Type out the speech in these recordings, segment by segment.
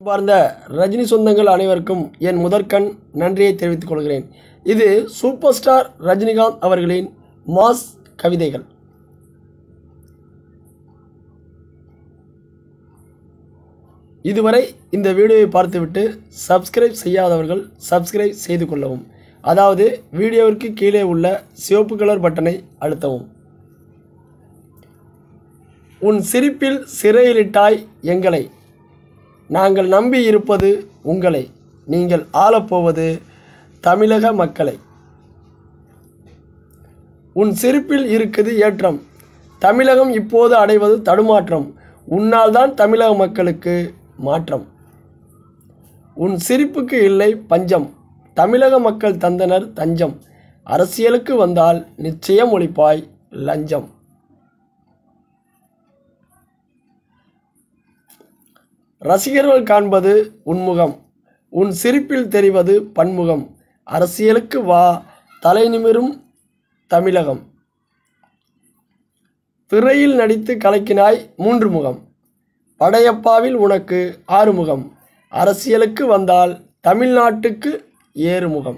பார்ந்த ரஜினி சொந்தங்கள் அனைவருக்கும் என் முதற்கண் நன்றியை தெரிவித்துக் கொள்கிறேன் இது சூப்பர் ஸ்டார் ரஜினிகாந்த் அவர்களின் மாஸ் கவிதைகள் இதுவரை இந்த வீடியோவை பார்த்துவிட்டு சப்ஸ்கிரைப் செய்யாதவர்கள் சப்ஸ்கிரைப் செய்து கொள்ளவும் அதாவது வீடியோவிற்கு கீழே உள்ள சிவப்பு கலர் பட்டனை அழுத்தவும் உன் சிரிப்பில் சிறையிலிட்டாய் எங்களை நாங்கள் நம்பி இருப்பது உங்களை நீங்கள் ஆளப்போவது தமிழக மக்களை உன் சிரிப்பில் இருக்குது ஏற்றம் தமிழகம் இப்போது அடைவது தடுமாற்றம் உன்னால் தான் தமிழக மக்களுக்கு மாற்றம் உன் சிரிப்புக்கு இல்லை பஞ்சம் தமிழக மக்கள் தந்தனர் தஞ்சம் அரசியலுக்கு வந்தால் நிச்சயம் ஒழிப்பாய் லஞ்சம் ரசிகர்கள் காண்பது உன்முகம் உன் சிரிப்பில் தெரிவது பன்முகம் அரசியலுக்கு வா தலை நிமிரும் தமிழகம் திரையில் நடித்து கலக்கினாய் மூன்று முகம் படையப்பாவில் உனக்கு ஆறுமுகம் அரசியலுக்கு வந்தால் தமிழ்நாட்டுக்கு ஏறுமுகம்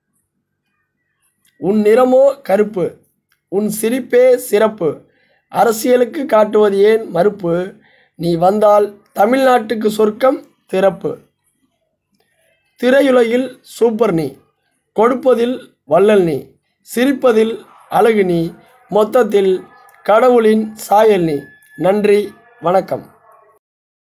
உன் நிறமோ கருப்பு உன் சிரிப்பே சிறப்பு அரசியலுக்கு காட்டுவது ஏன் மறுப்பு நீ வந்தால் தமிழ்நாட்டுக்கு சொர்க்கம் திறப்பு திரையுலகில் சூப்பர் நீ கொடுப்பதில் வள்ளல் நீ சிரிப்பதில் அழகு நீ மொத்தத்தில் கடவுளின் சாயல் நீ நன்றி வணக்கம்